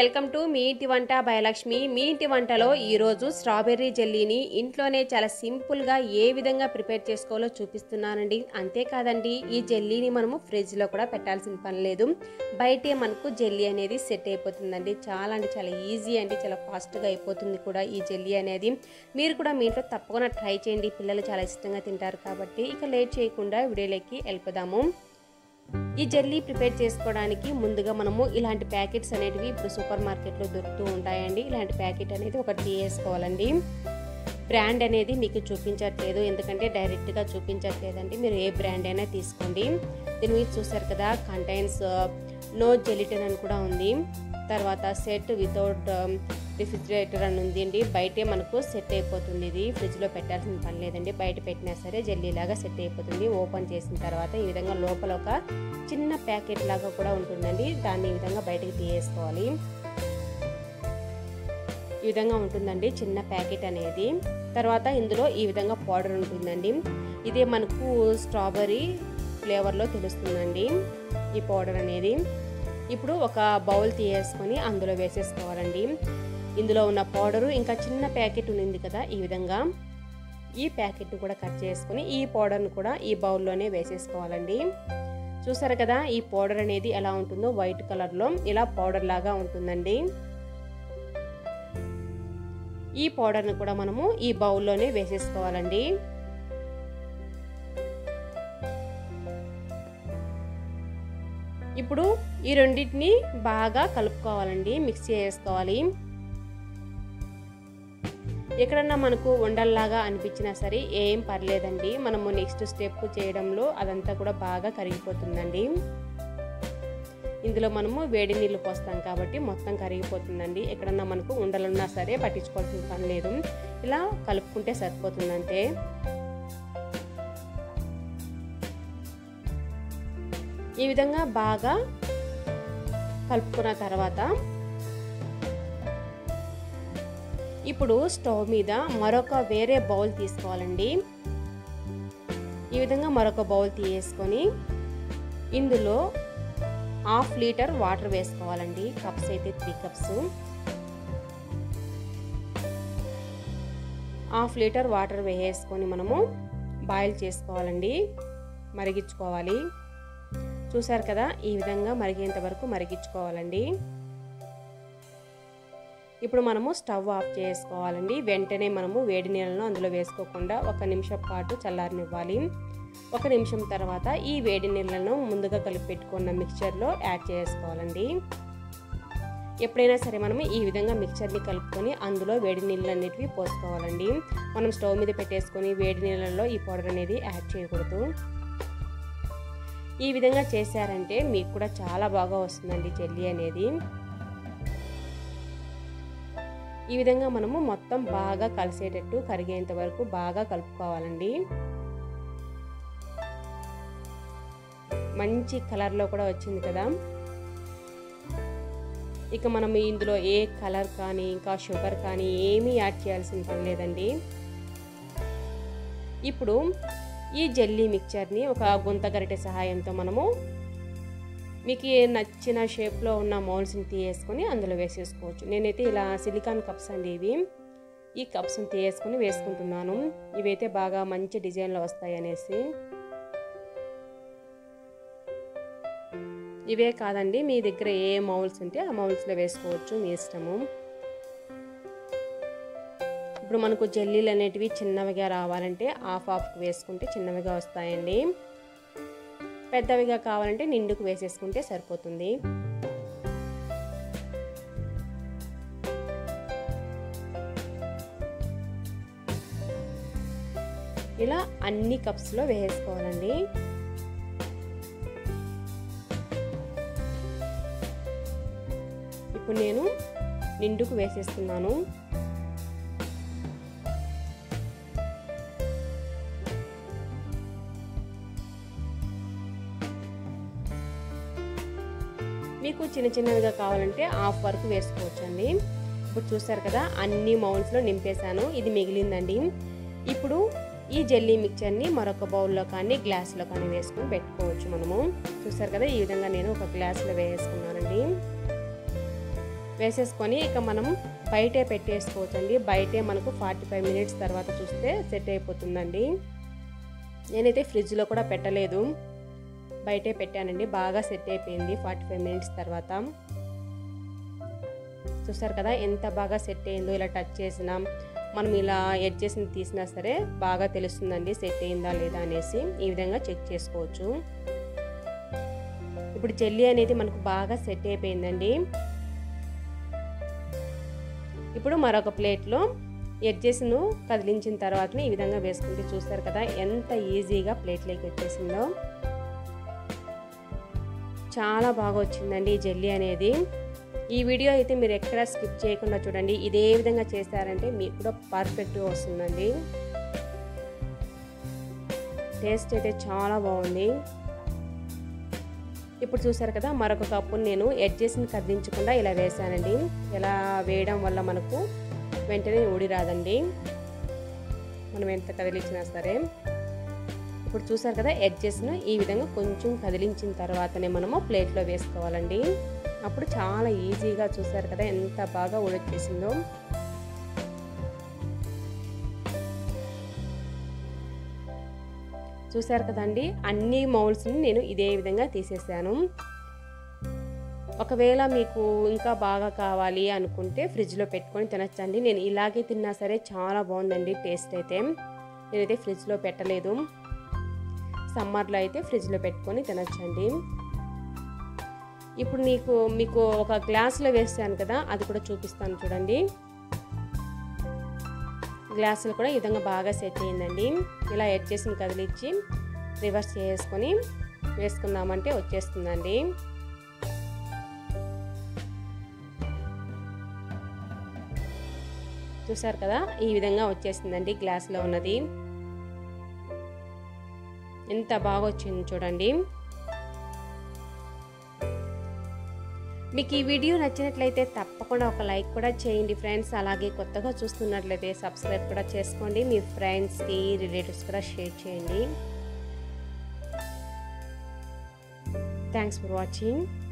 welcome to me ఇంటి వంట భయలక్ష్మి మీ ఇంటి వంటలో ఈరోజు స్ట్రాబెర్రీ జెల్లీని ఇంట్లోనే చాలా సింపుల్గా ఏ విధంగా ప్రిపేర్ చేసుకోవాలో చూపిస్తున్నానండి అంతేకాదండి ఈ జెల్లీని మనము ఫ్రిడ్జ్లో కూడా పెట్టాల్సిన పని లేదు బయటే మనకు జెల్లీ అనేది సెట్ అయిపోతుందండి చాలా అంటే చాలా ఈజీ అండి చాలా ఫాస్ట్గా అయిపోతుంది కూడా ఈ జెల్లీ అనేది మీరు కూడా మీ ఇంట్లో తప్పకుండా ట్రై చేయండి పిల్లలు చాలా ఇష్టంగా తింటారు కాబట్టి ఇక లేట్ చేయకుండా వీడియోలోకి వెళ్ళిపోదాము ఈ జెల్లీ ప్రిపేర్ చేసుకోవడానికి ముందుగా మనము ఇలాంటి ప్యాకెట్స్ అనేటివి ఇప్పుడు సూపర్ మార్కెట్లో దొరుకుతూ ఉంటాయండి ఇలాంటి ప్యాకెట్ అనేది ఒకటి తీసుకోవాలండి బ్రాండ్ అనేది మీకు చూపించట్లేదు ఎందుకంటే డైరెక్ట్గా చూపించట్లేదండి మీరు ఏ బ్రాండ్ అయినా తీసుకోండి దీని మీద చూసారు కదా కంటైన్స్ నో జెలిటన్ అని కూడా ఉంది తర్వాత సెట్ వితౌట్ రిఫ్రిజిరేటర్ అని ఉంది అండి బయటే మనకు సెట్ అయిపోతుంది ఇది ఫ్రిడ్జ్లో పెట్టాల్సిన పని లేదండి బయట పెట్టినా సరే జెల్లీలాగా సెట్ అయిపోతుంది ఓపెన్ చేసిన తర్వాత ఈ విధంగా లోపల ఒక చిన్న ప్యాకెట్ లాగా కూడా ఉంటుందండి దాన్ని ఈ విధంగా బయటకు తీయేసుకోవాలి ఈ విధంగా ఉంటుందండి చిన్న ప్యాకెట్ అనేది తర్వాత ఇందులో ఈ విధంగా పౌడర్ ఉంటుందండి ఇదే మనకు స్ట్రాబెర్రీ ఫ్లేవర్లో తెలుస్తుందండి ఈ పౌడర్ అనేది ఇప్పుడు ఒక బౌల్ తీయేసుకొని అందులో వేసేసుకోవాలండి ఇందులో ఉన్న పౌడరు ఇంకా చిన్న ప్యాకెట్ ఉంది కదా ఈ విధంగా ఈ ప్యాకెట్ కూడా కట్ చేసుకొని ఈ పౌడర్ను కూడా ఈ బౌల్లోనే వేసేసుకోవాలండి చూసారు కదా ఈ పౌడర్ అనేది ఎలా ఉంటుందో వైట్ కలర్లో ఇలా పౌడర్ లాగా ఉంటుందండి ఈ పౌడర్ని కూడా మనము ఈ బౌల్లోనే వేసేసుకోవాలండి ఇప్పుడు ఈ రెండింటిని బాగా కలుపుకోవాలండి మిక్స్ చేసుకోవాలి ఎక్కడన్నా మనకు ఉండల్లాగా అనిపించినా సరే ఏం పర్లేదండి మనము నెక్స్ట్ స్టెప్ చేయడంలో అదంతా కూడా బాగా కరిగిపోతుందండి ఇందులో మనము వేడి నీళ్ళు పోస్తాం కాబట్టి మొత్తం కరిగిపోతుందండి ఎక్కడన్నా మనకు ఉండలున్నా సరే పట్టించుకోవాల్సిన పని లేదు ఇలా కలుపుకుంటే సరిపోతుంది అంతే ఈ విధంగా బాగా కలుపుకున్న తర్వాత ఇప్పుడు స్టవ్ మీద మరొక వేరే బౌల్ తీసుకోవాలండి ఈ విధంగా మరొక బౌల్ తీసేసుకొని ఇందులో హాఫ్ లీటర్ వాటర్ వేసుకోవాలండి కప్స్ అయితే three cups half litre water వేసేసుకొని మనము బాయిల్ చేసుకోవాలండి మరిగించుకోవాలి చూసారు కదా ఈ విధంగా మరిగేంత వరకు మరిగించుకోవాలండి ఇప్పుడు మనము స్టవ్ ఆఫ్ చేసుకోవాలండి వెంటనే మనము వేడి నీళ్ళను అందులో వేసుకోకుండా ఒక నిమిషం పాటు చల్లారనివ్వాలి ఒక నిమిషం తర్వాత ఈ వేడి నీళ్ళను ముందుగా కలిపి పెట్టుకున్న మిక్చర్లో యాడ్ చేసుకోవాలండి ఎప్పుడైనా సరే మనం ఈ విధంగా మిక్చర్ని కలుపుకొని అందులో వేడి నీళ్ళు అనేటివి పోసుకోవాలండి మనం స్టవ్ మీద పెట్టేసుకొని వేడి నీళ్ళలో ఈ పౌడర్ అనేది యాడ్ చేయకూడదు ఈ విధంగా చేశారంటే మీకు కూడా చాలా బాగా వస్తుందండి జెల్లీ అనేది ఈ విధంగా మనము మొత్తం బాగా కలిసేటట్టు కరిగేంత వరకు బాగా కలుపుకోవాలండి మంచి కలర్లో కూడా వచ్చింది కదా ఇక మనం ఇందులో ఏ కలర్ కానీ ఇంకా షుగర్ కానీ ఏమీ యాడ్ చేయాల్సిన పని లేదండి ఇప్పుడు ఈ జెల్లీ మిక్చర్ని ఒక గుంత గరిటె సహాయంతో మనము మీకు నచ్చిన షేప్లో ఉన్న మౌల్స్ని తీసేసుకొని అందులో వేసేసుకోవచ్చు నేనైతే ఇలా సిలికాన్ కప్స్ అండి ఇవి ఈ కప్స్ని తీసేసుకొని వేసుకుంటున్నాను ఇవైతే బాగా మంచి డిజైన్లో వస్తాయి అనేసి ఇవే కాదండి మీ దగ్గర ఏ మౌల్స్ ఉంటే ఆ మౌల్స్లో వేసుకోవచ్చు మీ ఇష్టము ఇప్పుడు మనకు జెల్లీలు అనేటివి చిన్నవిగా రావాలంటే హాఫ్ హాఫ్కి వేసుకుంటే చిన్నవిగా వస్తాయండి పెద్దవిగా కావాలంటే నిండుకు వేసేసుకుంటే సరిపోతుంది ఇలా అన్ని కప్స్లో వేసుకోవాలండి ఇప్పుడు నేను నిండుకు వేసేస్తున్నాను మీకు చిన్న చిన్నవిగా కావాలంటే హాఫ్ వరకు వేసుకోవచ్చండి ఇప్పుడు చూసారు కదా అన్ని మౌండ్స్లో నింపేశాను ఇది మిగిలిందండి ఇప్పుడు ఈ జెల్లీ మిక్చర్ని మరొక బౌల్లో కానీ గ్లాస్లో కానీ వేసుకొని పెట్టుకోవచ్చు మనము చూసారు కదా ఈ విధంగా నేను ఒక గ్లాస్లో వేసుకున్నానండి వేసేసుకొని ఇక మనం బయటే పెట్టేసుకోవచ్చండి బయటే మనకు ఫార్టీ ఫైవ్ మినిట్స్ తర్వాత చూస్తే సెట్ అయిపోతుందండి నేనైతే ఫ్రిడ్జ్లో కూడా పెట్టలేదు బయటే పెట్టానండి బాగా సెట్ అయిపోయింది ఫార్టీ ఫైవ్ మినిట్స్ తర్వాత చూసారు కదా ఎంత బాగా సెట్ అయిందో ఇలా టచ్ చేసినా మనం ఇలా ఎడ్ చేసిన తీసినా సరే బాగా తెలుస్తుందండి సెట్ అయిందా లేదా అనేసి ఈ విధంగా చెక్ చేసుకోవచ్చు ఇప్పుడు జెల్లీ అనేది మనకు బాగా సెట్ అయిపోయిందండి ఇప్పుడు మరొక ప్లేట్లో ఎడ్జెస్ను కదిలించిన తర్వాత ఈ విధంగా వేసుకుంటే చూస్తారు కదా ఎంత ఈజీగా ప్లేట్లోకి వచ్చేసిందో చాలా బాగా వచ్చిందండి ఈ జెల్లీ అనేది ఈ వీడియో అయితే మీరు ఎక్కడ స్కిప్ చేయకుండా చూడండి ఇదే విధంగా చేశారంటే మీకు కూడా పర్ఫెక్ట్గా వస్తుందండి టేస్ట్ అయితే చాలా బాగుంది ఇప్పుడు చూసారు కదా మరొక కప్పు నేను ఎడ్జెస్ని కదిలించకుండా ఇలా వేసానండి ఇలా వేయడం వల్ల మనకు వెంటనే ఊడి రాదండి మనం ఎంత కదిలించినా సరే ఇప్పుడు చూసారు కదా ఎడ్జెస్ను ఈ విధంగా కొంచెం కదిలించిన తర్వాతనే మనము ప్లేట్లో వేసుకోవాలండి అప్పుడు చాలా ఈజీగా చూసారు కదా ఎంత బాగా ఉడొచ్చేసిందో చూసారు కదండి అన్ని మౌల్స్ని నేను ఇదే విధంగా తీసేసాను ఒకవేళ మీకు ఇంకా బాగా కావాలి అనుకుంటే ఫ్రిడ్జ్లో పెట్టుకొని తినచ్చండి నేను ఇలాగే తిన్నా సరే చాలా బాగుందండి టేస్ట్ అయితే నేనైతే ఫ్రిడ్జ్లో పెట్టలేదు సమ్మర్లో అయితే ఫ్రిడ్జ్లో పెట్టుకొని తినచ్చండి ఇప్పుడు నీకు మీకు ఒక గ్లాసులో వేసాను కదా అది కూడా చూపిస్తాను చూడండి గ్లాసులు కూడా ఈ విధంగా బాగా సెట్ అయ్యిందండి ఇలా ఎడ్జెస్ని కదిలించి రివర్స్ చేసుకొని వేసుకున్నామంటే వచ్చేస్తుందండి చూసారు కదా ఈ విధంగా వచ్చేసిందండి గ్లాస్లో ఉన్నది ఎంత బాగా వచ్చింది చూడండి మీకు ఈ వీడియో నచ్చినట్లయితే తప్పకుండా ఒక లైక్ కూడా చేయండి ఫ్రెండ్స్ అలాగే కొత్తగా చూస్తున్నట్లయితే సబ్స్క్రైబ్ కూడా చేసుకోండి మీ ఫ్రెండ్స్కి రిలేటివ్స్ కూడా షేర్ చేయండి థ్యాంక్స్ ఫర్ వాచింగ్